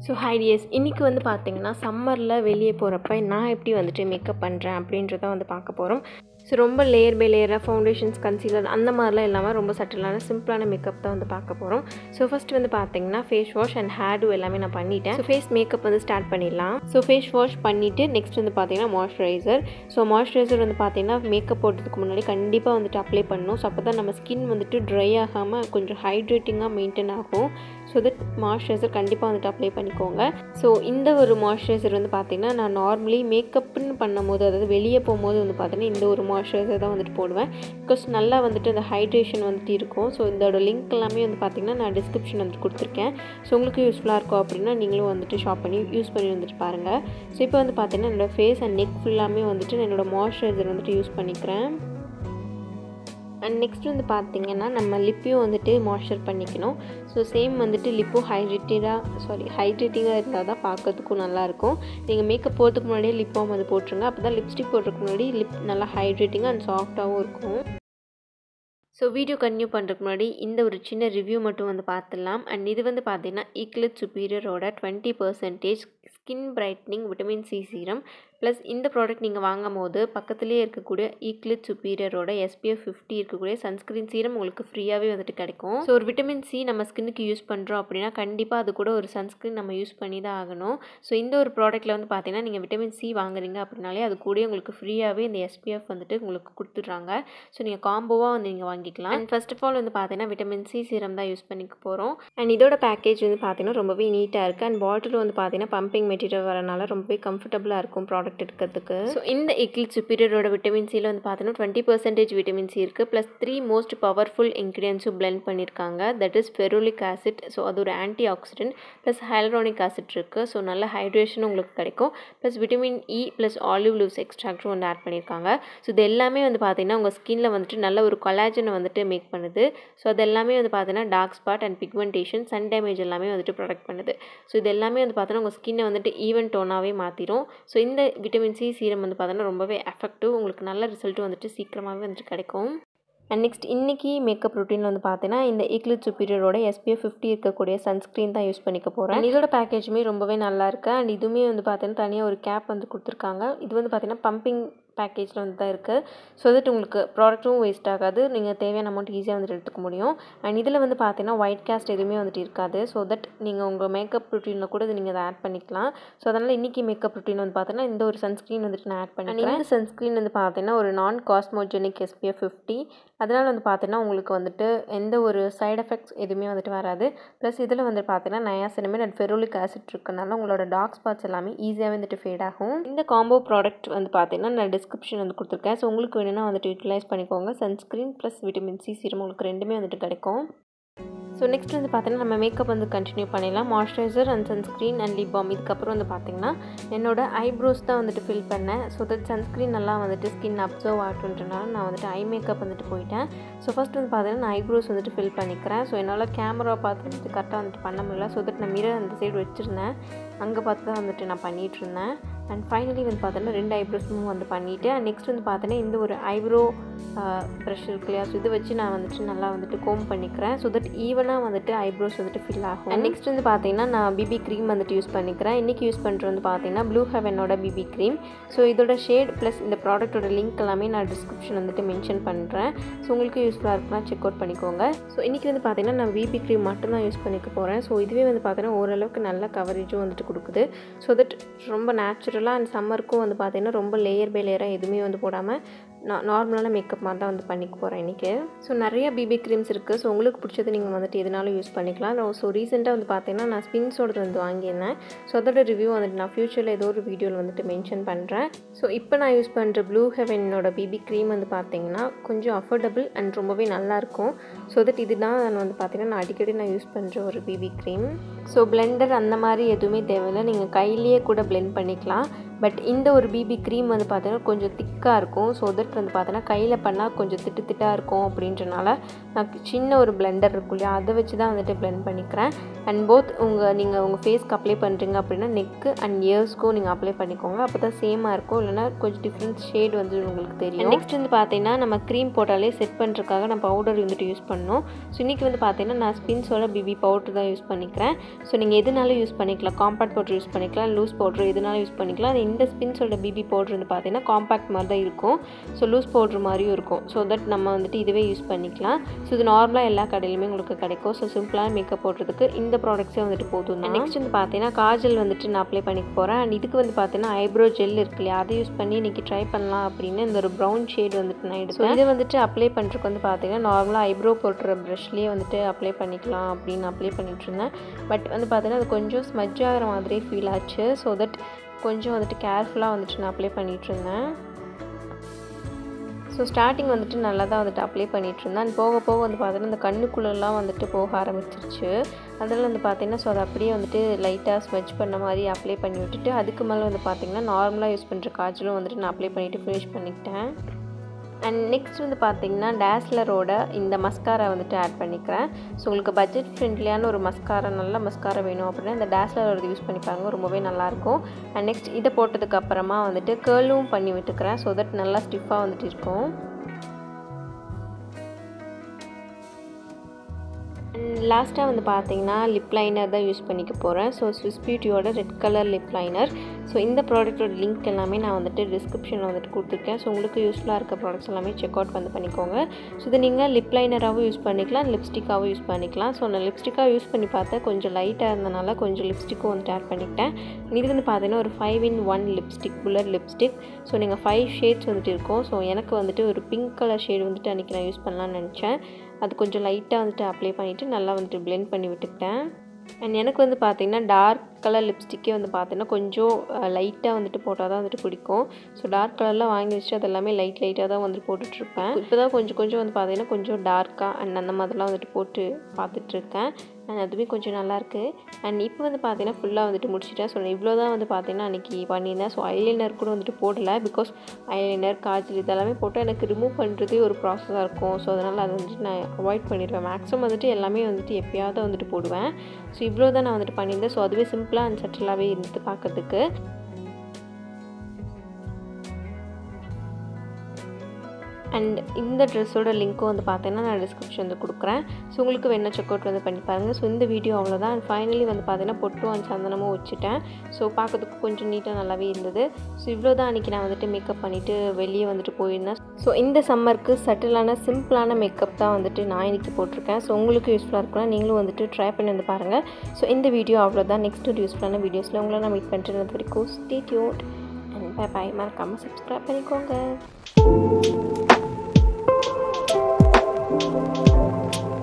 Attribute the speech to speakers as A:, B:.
A: so hideous இன்றைக்கி வந்து பார்த்தீங்கன்னா சம்மரில் வெளியே போகிறப்ப நான் எப்படி வந்துட்டு மேக்கப் பண்ணுறேன் அப்படின்றத வந்து பார்க்க போகிறோம் ஸோ ரொம்ப லேயர் பை லேயராக ஃபவுண்டேஷன்ஸ் கன்சீலர் அந்த மாதிரிலாம் இல்லாமல் ரொம்ப சட்டிலான சிம்பிளான மேக்கப் தான் வந்து பார்க்க போகிறோம் ஸோ ஃபஸ்ட் வந்து பார்த்தீங்கன்னா face wash and hair too எல்லாமே நான் பண்ணிட்டேன் ஸோ ஃபேஸ் மேக்கப் வந்து ஸ்டார்ட் பண்ணிடலாம் ஸோ ஃபேஸ் வாஷ் பண்ணிவிட்டு நெக்ஸ்ட் வந்து பார்த்தீங்கன்னா மாய்ஸ்சரைசர் ஸோ மாய்ஸ்சரைசர் வந்து பார்த்தீங்கன்னா மேக்கப் போடுறதுக்கு முன்னாடி கண்டிப்பாக வந்துட்டு அப்ளை பண்ணணும் ஸோ அப்போ தான் நம்ம ஸ்கின் வந்துட்டு ட்ரை ஆகாமல் கொஞ்சம் ஹைட்ரேட்டிங்காக மெயின்டைன் ஆகும் ஸோ தட் மாய்ஸ்சரைசர் கண்டிப்பாக வந்துட்டு அப்ளை பண்ணிக்கோங்க ஸோ இந்த ஒரு மாய்ஸ்சரைசர் வந்து பார்த்திங்கன்னா நான் நார்மலி மேக்கப்னு பண்ணும்போது அதாவது வெளியே போகும்போது வந்து பார்த்தீங்கன்னா இந்த ஒரு மாய்ஸ்சரைசர் தான் வந்துட்டு போடுவேன் பிகாஸ் நல்லா வந்துட்டு அந்த ஹைட்ரேஷன் வந்துட்டு இருக்கும் ஸோ இதோட லிங்க் எல்லாமே வந்து பார்த்திங்கன்னா நான் டிஸ்கிரிப்ஷன் வந்துட்டு கொடுத்துருக்கேன் ஸோ உங்களுக்கு யூஸ்ஃபுல்லாக இருக்கும் அப்படின்னா நீங்களும் வந்துட்டு ஷாப் பண்ணி யூஸ் பண்ணி வந்துட்டு பாருங்கள் ஸோ இப்போ வந்து பார்த்திங்கன்னா என்னோடய ஃபேஸ் அண்ட் நெக் ஃபுல்லாமே வந்துட்டு நான் என்னோடய மாய்ஸ்சரைசர் வந்துட்டு யூஸ் பண்ணிக்கிறேன் அண்ட் நெக்ஸ்ட் வந்து பார்த்திங்கன்னா நம்ம லிப்பையும் வந்துட்டு மாய்ஸ்சர் பண்ணிக்கணும் ஸோ சேம் வந்துட்டு லிப்பும் ஹைட்ரேட்டடாக சாரி ஹைட்ரேட்டிங்காக இருந்தால் தான் பார்க்கறதுக்கும் நல்லாயிருக்கும் நீங்கள் மேக்கப் போகிறதுக்கு முன்னாடியே லிப்பாம் வந்து போட்டுருங்க அப்போ தான் லிப்ஸ்டிக் போடுறதுக்கு முன்னாடி லிப் நல்லா ஹைட்ரேட்டிங்காக அண்ட் சாஃப்டாகவும் இருக்கும் ஸோ வீடியோ கன்டினியூ பண்ணுறதுக்கு முன்னாடி இந்த ஒரு சின்ன ரிவ்யூ மட்டும் வந்து பார்த்துடலாம் அண்ட் இது வந்து பார்த்தீங்கன்னா ஈக்லட் சுப்பீரியரோட twenty percentage skin brightening vitamin C serum plus இந்த ப்ராடக்ட் நீங்கள் வாங்கும் போது பக்கத்துலேயே இருக்கக்கூடிய ஈக்லிட் சுப்பீரியரோட எஸ்பிஎஃப் ஃபிஃப்டி இருக்கக்கூடிய சன்ஸ்க்ரீன் சீரம் உங்களுக்கு ஃப்ரீயாகவே வந்துட்டு கிடைக்கும் ஸோ ஒரு விட்டமின் சி நம்ம ஸ்கின்னுக்கு யூஸ் பண்ணுறோம் அப்படின்னா கண்டிப்பாக அது கூட ஒரு சன்ஸ்க்ரீன் நம்ம யூஸ் பண்ணி தான் ஆகணும் ஸோ இந்த ஒரு ப்ராடக்ட்டில் வந்து பார்த்தீங்கன்னா நீங்கள் விட்டமின் சி வாங்குறீங்க அப்படின்னாலே அது கூட உங்களுக்கு ஃப்ரீயாகவே இந்த எஸ்பிஎஃப் வந்துட்டு உங்களுக்கு கொடுத்துட்றாங்க ஸோ நீங்கள் காம்போவாக வந்து நீங்கள் வாங்கிக்கலாம் அண்ட் ஃபர்ஸ்ட் ஆஃப் ஆல் வந்து பார்த்தீங்கன்னா விட்டமின் சி சீரம் தான் யூஸ் பண்ணிக்க போகிறோம் அண்ட் இதோட பேக்கேஜ் வந்து பார்த்தீங்கன்னா ரொம்பவே நீட்டாக இருக்குது அண்ட் பாட்டில் வந்து பார்த்தீங்கன்னா பம்பிங் மெட்டீரியல் வரனால ரொம்பவே கம்ஃபர்டபுளாக இருக்கும் ப்ராடக்ட் எடுக்கிறதுக்கு ஸோ இந்த இக்லிட் சுப்பீரியரோட விட்டமின் சியில் வந்து பார்த்தீங்கன்னா டுவெண்ட்டி பர்சன்டேஜ் விட்டமின் சி இருக்குது ப்ளஸ் த்ரீ மோஸ்ட் பவர்ஃபுல் இன்க்ரீடியன்ஸும் பிளெண்ட் பண்ணியிருக்காங்க that is ferulic acid so அது ஒரு antioxidant plus hyaluronic acid இருக்குது ஸோ நல்ல ஹைட்ரேஷனும் உங்களுக்கு கிடைக்கும் plus vitamin E plus olive leaves எக்ஸ்ட்ராக்டும் வந்து ஆட் பண்ணியிருக்காங்க ஸோ இது எல்லாமே வந்து பார்த்தீங்கன்னா உங்கள் ஸ்கின்னில் வந்துட்டு நல்ல ஒரு கொலாஜனை வந்துட்டு மேக் பண்ணுது ஸோ அது எல்லாமே வந்து பார்த்தீங்கன்னா dark spot and pigmentation sun damage எல்லாமே வந்துட்டு ப்ரொடக்ட் பண்ணுது ஸோ இது எல்லாமே வந்து பார்த்தீங்கன்னா உங்கள் ஸ்கின்னை வந்துட்டு ஈவன் டோனாகவே மாற்றிடும் ஸோ இந்த விட்டமின் சி சீரம் வந்து பார்த்தீங்கன்னா ரொம்பவே எஃபெக்டிவ் உங்களுக்கு நல்ல ரிசல்ட்டும் வந்துட்டு சீக்கிரமாகவே வந்துட்டு கிடைக்கும் அண்ட் நெக்ஸ்ட் இன்றைக்கி மேக்கப் ருட்டீன் வந்து பார்த்தீங்கன்னா இந்த ஈக்லிட் சுப்பீரியரோட எஸ்பிஎஃப் ஃபிஃப்டி இருக்கக்கூடிய சன்ஸ்க்ரீன் தான் யூஸ் பண்ணிக்க போகிறேன் இதோட பேக்கேஜுமே ரொம்பவே நல்லா இருக்குது அண்ட் இதுவுமே வந்து பார்த்தீங்கன்னா தனியாக ஒரு கேப் வந்து கொடுத்துருக்காங்க இது வந்து பார்த்தீங்கன்னா பம்பிங் பேக்கேஜில் வந்து தான் இருக்குது ஸோ தட் உங்களுக்கு ப்ராடக்ட்டும் வேஸ்ட் ஆகாது நீங்கள் தேவையான அமௌண்ட் ஈஸியாக வந்துட்டு எடுத்துக்க முடியும் அண்ட் இதில் வந்து பார்த்தீங்கன்னா ஒயிட் கேஸ்ட் எதுவுமே வந்துட்டு இருக்காது ஸோ தட் நீங்கள் உங்கள் மேக்கப் ருட்டீனில் கூட இது நீங்கள் அதை ஆட் பண்ணிக்கலாம் ஸோ அதனால் இன்றைக்கி மேக்கப் ருட்டீன் வந்து பார்த்தீங்கன்னா இந்த ஒரு சன்ஸ்க்ரீன் வந்துட்டு நான் ஆட் பண்ணிக்கிறேன் இந்த சன்ஸ்க்ரீன் வந்து பார்த்தீங்கன்னா ஒரு நான் காஸ்மோஜெனிக் எஸ்பிஎஃப் ஃபிஃப்டி அதனால் வந்து பார்த்தீங்கன்னா உங்களுக்கு வந்துட்டு எந்த ஒரு சைட் எஃபெக்ட்ஸ் எதுவுமே வந்துட்டு வராது ப்ளஸ் இதில் வந்து பார்த்தீங்கன்னா நயாசினமின் அண்ட் ஃபெரோலிக் ஆசிட் இருக்கனால உங்களோட டார்க் ஸ்பாட்ஸ் எல்லாமே ஈஸியாக வந்துட்டு ஃபேட் ஆகும் இந்த காம்போ ப்ராடக்ட் வந்து பார்த்தீங்கன்னா நான் டிஸ்கிரிப்ஷன் வந்து கொடுத்துருக்கேன் ஸோ உங்களுக்கு வேணும்னா வந்துட்டு யூட்டிலைஸ் பண்ணிக்கோங்க sunscreen plus vitamin C serum உங்களுக்கு ரெண்டுமே வந்துட்டு கிடைக்கும் ஸோ நெக்ஸ்ட் வந்து பார்த்தீங்கன்னா நம்ம மேக்கப் வந்து கண்டினியூ பண்ணிடலாம் moisturiser and sunscreen and lip balm இதுக்கப்புறம் வந்து பார்த்தீங்கன்னா என்னோட ஐப்ரோஸ் தான் வந்துட்டு ஃபில் பண்ணேன் ஸோ தட் சன்ஸ்க்ரீன் நல்லா வந்துட்டு ஸ்கின் அப்சர்வ் ஆகட்டுன்றனால நான் வந்துட்டு ஐ மேக்கப் வந்துட்டு போயிட்டேன் ஸோ ஃபஸ்ட் வந்து பார்த்தீங்கன்னா நான் ஐப்ரோஸ் வந்துட்டு ஃபில் பண்ணிக்கிறேன் ஸோ என்னால் கேமரா பார்த்து வந்துட்டு கரெக்டாக வந்துட்டு பண்ண முடியல ஸோ தட் நான் மிரர் அந்த சைடு வச்சுருந்தேன் அங்கே பார்த்து தான் வந்துட்டு நான் பண்ணிகிட்டு இருந்தேன் அண்ட் ஃபைனலி வந்து பார்த்தோன்னா ரெண்டு ஐப்ரோஸும் வந்து பண்ணிவிட்டு அண்ட் நெக்ஸ்ட் வந்து பார்த்தோன்னா இந்த ஒரு ஐப்ரோ ப்ரஷ் இருக்கு இல்லையா ஸோ இது வச்சு நான் வந்துட்டு நல்லா வந்துட்டு கோம் பண்ணிக்கிறேன் ஸோ தட் ஈவனாக வந்துட்டு ஐப்ரோஸ் வந்துட்டு ஃபில் ஆகும் அண்ட் நெக்ஸ்ட் வந்து பார்த்தீங்கன்னா நான் பிபி க்ரீம் வந்துட்டு யூஸ் பண்ணிக்கிறேன் இன்றைக்கி யூஸ் பண்ணுறது வந்து பார்த்தீங்கன்னா ப்ளூ ஹெவனோட பிபி க்ரீம் ஸோ இதோட ஷேட் ப்ளஸ் இந்த ப்ராடக்ட்டோட லிங்க் எல்லாமே நான் டிஸ்கிரிப்ஷன் வந்துட்டு மென்ஷன் பண்ணுறேன் ஸோ உங்களுக்கு யூஸ்ஃபுல்லாக இருக்குன்னா செக் அவுட் பண்ணிக்கோங்க ஸோ இன்றைக்கி வந்து பார்த்தீங்கன்னா நான் பிபி க்ரீம் மட்டும் தான் யூஸ் பண்ணிக்க போகிறேன் ஸோ இதுவே வந்து பார்த்தீங்கன்னா ஓரளவுக்கு நல்ல கவரேஜும் வந்துட்டு கொடுக்குது ஸோ தட் ரொம்ப நேச்சுரலாக அண்ட் சம்மருக்கும் வந்து பார்த்தீங்கன்னா ரொம்ப லேயர் பை லேயராக எதுவுமே வந்து போடாமல் நான் நார்மலான மேக்கப் மாதிரி தான் வந்து பண்ணிக்க போகிறேன் இன்றைக்கி ஸோ நிறைய பிபி க்ரீம்ஸ் இருக்குது ஸோ உங்களுக்கு பிடிச்சது நீங்கள் வந்துட்டு எதுனாலும் யூஸ் பண்ணிக்கலாம் ஸோ ரீசெண்டாக வந்து பார்த்தீங்கன்னா நான் ஸ்பின்ஸோடது வந்து வாங்கியிருந்தேன் ஸோ அதோட ரிவ்யூ வந்துட்டு நான் ஃப்யூச்சரில் ஏதோ ஒரு வீடியோவில் வந்துட்டு மென்ஷன் பண்ணுறேன் ஸோ இப்போ நான் யூஸ் பண்ணுற ப்ளூ ஹெவனோட பிபி க்ரீம் வந்து பார்த்தீங்கன்னா கொஞ்சம் அஃபோர்டபுள் அண்ட் ரொம்பவே நல்லாயிருக்கும் ஸோ தட் இதுதான் நான் வந்து பார்த்தீங்கன்னா நான் அடிக்கடி நான் யூஸ் பண்ணுற ஒரு பிபி க்ரீம் ஸோ பிளெண்டர் அந்த மாதிரி எதுவுமே தேவையில்லை நீங்கள் கையிலேயே கூட பிளெண்ட் பண்ணிக்கலாம் பட் இந்த ஒரு பிபி க்ரீம் வந்து பார்த்தீங்கன்னா கொஞ்சம் திக்காக இருக்கும் ஸோ தட் வந்து பார்த்தீங்கன்னா கையில் பண்ணால் கொஞ்சம் திட்டு திட்டாக இருக்கும் அப்படின்றனால நான் சின்ன ஒரு பிளெண்டர் இருக்கும் இல்லையா அதை வச்சு தான் வந்துட்டு பிளெண்ட் பண்ணிக்கிறேன் அண்ட் போத் உங்கள் நீங்கள் உங்கள் ஃபேஸ்க்கு அப்ளை பண்ணுறீங்க அப்படின்னா நெக்கு அண்ட் இயர்ஸ்க்கும் நீங்கள் அப்ளை பண்ணிக்கோங்க அப்போ தான் சேமாக இருக்கும் இல்லைனா கொஞ்சம் டிஃப்ரெண்ட் ஷேட் வந்து உங்களுக்கு தெரியும் நெக்ஸ்ட் வந்து பார்த்தீங்கன்னா நம்ம க்ரீம் போட்டாலே செட் பண்ணுறதுக்காக நான் பவுடர் வந்துட்டு யூஸ் பண்ணோம் ஸோ இன்றைக்கி வந்து பார்த்தீங்கன்னா நான் ஸ்பின்ஸோட பிபி பவுடர் தான் யூஸ் பண்ணிக்கிறேன் ஸோ நீங்கள் எதுனாலும் யூஸ் பண்ணிக்கலாம் காம்பேக்ட் பவுடர் யூஸ் பண்ணிக்கலாம் லூஸ் பவுடர் எதுனாலும் யூஸ் பண்ணிக்கலாம் அது இந்த ஸ்பின்ஸோட பிபி பவுடர் வந்து பார்த்தீங்கன்னா காம்பேக்ட் மாதிரி தான் இருக்கும் ஸோ லூஸ் பவுடர் மாதிரியும் இருக்கும் ஸோ தட் நம்ம வந்துட்டு இதுவே யூஸ் பண்ணிக்கலாம் ஸோ இது நார்மலாக எல்லா கடையிலுமே உங்களுக்கு கிடைக்கும் ஸோ சிம்பிளான மேக்கப் போடுறதுக்கு இந்த ப்ராடக்ட்ஸே வந்துட்டு போதும் நெக்ஸ்ட் வந்து பார்த்தீங்கன்னா காஜல் வந்துட்டு நான் அப்ளை பண்ணிக்க போகிறேன் அண்ட் இதுக்கு வந்து பார்த்தீங்கன்னா ஐப்ரோ ஜெல் இருக்கு இல்லையா அதை யூஸ் பண்ணி இன்றைக்கி ட்ரை பண்ணலாம் அப்படின்னு இந்த ஒரு ப்ரௌன் ஷேட் வந்துட்டு நான் எடுத்தேன் இது வந்துட்டு அப்ளை பண்ணுறதுக்கு வந்து பார்த்தீங்கன்னா நார்மலாக ஐப்ரோ போட்டுற ப்ரஷ்லேயே வந்துட்டு அப்ளை பண்ணிக்கலாம் அப்படின்னு அப்ளை பண்ணிட்டு இருந்தேன் பட் வந்து பார்த்தீங்கன்னா அது கொஞ்சம் ஸ்மஜ் ஆகிற மாதிரி ஃபீல் ஆச்சு ஸோ தட் கொஞ்சம் வந்துட்டு கேர்ஃபுல்லாக வந்துட்டு நான் அப்ளை பண்ணிகிட்டு இருந்தேன் ஸோ ஸ்டார்டிங் வந்துட்டு நல்லா தான் வந்துட்டு அப்ளை பண்ணிகிட்டு இருந்தேன் போக போக வந்து பார்த்தீங்கன்னா இந்த கண்ணுக்குள்ளெல்லாம் வந்துட்டு போக ஆரம்பிச்சிருச்சு அதில் வந்து பார்த்தீங்கன்னா ஸோ அதை அப்படியே வந்துட்டு லைட்டாக ஸ்மெச் பண்ண மாதிரி அப்ளை பண்ணி விட்டுட்டு அதுக்கு மேலே வந்து பார்த்தீங்கன்னா நார்மலாக யூஸ் பண்ணுற காய்ச்சலும் வந்துட்டு நான் அப்ளை பண்ணிவிட்டு ஃபினிஷ் பண்ணிக்கிட்டேன் அண்ட் நெக்ஸ்ட் வந்து பார்த்தீங்கன்னா டேஸ்லரோட இந்த மஸ்காரா வந்துட்டு ஆட் பண்ணிக்கிறேன் ஸோ உங்களுக்கு பட்ஜெட் ஃப்ரெண்ட்லியான ஒரு மஸ்காரா நல்ல மஸ்காரா வேணும் அப்படின்னா இந்த டேஸ்லரோட யூஸ் பண்ணி பாருங்க ரொம்பவே நல்லாயிருக்கும் அண்ட் நெக்ஸ்ட் இதை போட்டதுக்கு அப்புறமா வந்துட்டு கேர்லும் பண்ணி விட்டுக்கிறேன் ஸோ தட் நல்லா ஸ்டிஃபாக வந்துட்டு இருக்கும் அண்ட் லாஸ்ட்டாக வந்து பார்த்தீங்கன்னா லிப் லைனர் தான் யூஸ் பண்ணிக்க போகிறேன் ஸோ ஸ்விஸ் பியூட்டியோட red colour lip liner so இந்த ப்ராடக்ட்டோட லிங்க் எல்லாமே நான் வந்துட்டு டிஸ்கிரிப்ஷனில் வந்துட்டு கொடுத்துருக்கேன் ஸோ உங்களுக்கு யூஸ்ஃபுல்லாக இருக்க ப்ராடக்ட்ஸ் எல்லாமே செக் அவுட் வந்து பண்ணிக்கோங்க ஸோ இதை நீங்கள் லிப் லைனராகவும் யூஸ் பண்ணிக்கலாம் லிப்ஸ்டிக்காகவும் யூஸ் பண்ணிக்கலாம் ஸோ நான் லிப்ஸ்டிக்காக யூஸ் பண்ணி பார்த்தேன் கொஞ்சம் லைட்டாக இருந்தனால கொஞ்சம் லிப்ஸ்டிக்கும் வந்துட்டு ஆட் பண்ணிக்கிட்டேன் இது வந்து பார்த்தீங்கன்னா ஒரு five in one lipstick puller lipstick so நீங்கள் ஃபைவ் ஷேட்ஸ் வந்துட்டு இருக்கும் ஸோ எனக்கு வந்துட்டு ஒரு பிங்க் கலர் ஷேட் வந்துட்டு அன்றைக்கி நான் யூஸ் பண்ணலான்னு நினச்சேன் அது கொஞ்சம் லைட்டாக வந்துட்டு அப்ளை பண்ணிவிட்டு நல்லா வந்துட்டு பிளெண்ட் பண்ணி விட்டுக்கிட்டேன் அண்ட் எனக்கு வந்து பார்த்திங்கன்னா டார்க் கலர் லிப்ஸ்டிக்கே வந்து பார்த்தீங்கன்னா கொஞ்சம் லைட்டாக வந்துட்டு போட்டால் தான் வந்துட்டு பிடிக்கும் ஸோ டார்க் கலர்லாம் வாங்கி வச்சுட்டு அது எல்லாமே லைட் லைட்டாக தான் வந்துட்டு போட்டுட்ருப்பேன் இப்போ தான் கொஞ்சம் கொஞ்சம் வந்து பார்த்தீங்கன்னா கொஞ்சம் டார்க்காக அண்ட் அந்த மாதிரிலாம் வந்துட்டு போட்டு பார்த்துட்ருக்கேன் அண்ட் அதுவுமே கொஞ்சம் நல்லாயிருக்கு அண்ட் இப்போ வந்து பார்த்தீங்கன்னா ஃபுல்லாக வந்துட்டு முடிச்சிட்டேன் ஸோ இவ்வளோ தான் வந்து பார்த்தீங்கன்னா அன்றைக்கி பண்ணியிருந்தேன் ஸோ ஐலைனர் கூட வந்துட்டு போடலை பிகாஸ் ஐலைனர் காஜல் இதெல்லாமே போட்டு எனக்கு ரிமூவ் பண்ணுறதே ஒரு ப்ராசஸாக இருக்கும் ஸோ அதனால் அதை வந்துட்டு நான் அவாய்ட் பண்ணிடுவேன் மேக்ஸிமம் வந்துட்டு எல்லாமே வந்துட்டு எப்பயாவது வந்துட்டு போடுவேன் ஸோ இவ்வளோ தான் நான் வந்துட்டு பண்ணியிருந்தேன் ஸோ அதுவே சிம்பிளாக அண்ட் சட்டிலாகவே இருந்தது பார்க்கறதுக்கு அண்ட் இந்த ட்ரெஸ்ஸோட லிங்க்கும் வந்து பார்த்தீங்கன்னா நான் டிஸ்கிரிப்ஷன் வந்து கொடுக்குறேன் ஸோ உங்களுக்கு வேணால் செக் அவுட் வந்து பண்ணி பாருங்கள் ஸோ இந்த வீடியோ அவ்வளோதான் அண்ட் ஃபைனலி வந்து பார்த்தீங்கன்னா பொட்டும் அண்ட் சந்தனமும் வச்சுட்டேன் ஸோ பார்க்கறதுக்கு கொஞ்சம் நீட்டாக நல்லாவே இருந்தது ஸோ இவ்வளோ தான் அன்றைக்கி நான் வந்துட்டு மேக்கப் பண்ணிவிட்டு வெளியே வந்துட்டு போயிருந்தேன் ஸோ இந்த சம்மருக்கு சட்டிலான சிம்பிளான மேக்கப் தான் வந்துட்டு நான் இன்றைக்கி போட்டிருக்கேன் ஸோ உங்களுக்கு யூஸ்ஃபுல்லாக இருக்கும்னா நீங்களும் வந்துட்டு ட்ரை பண்ணி வந்து பாருங்கள் ஸோ இந்த வீடியோ அவ்வளோதான் நெக்ஸ்ட் ஒரு யூஸ்ஃபுல்லான வீடியோஸில் உங்களை நான் மீட் பண்ணிட்டு வரைக்கும் ஸ்டே டியூட் அண்ட் பை பை மறக்காமல் சப்ஸ்கிரைப் பண்ணிக்கோங்க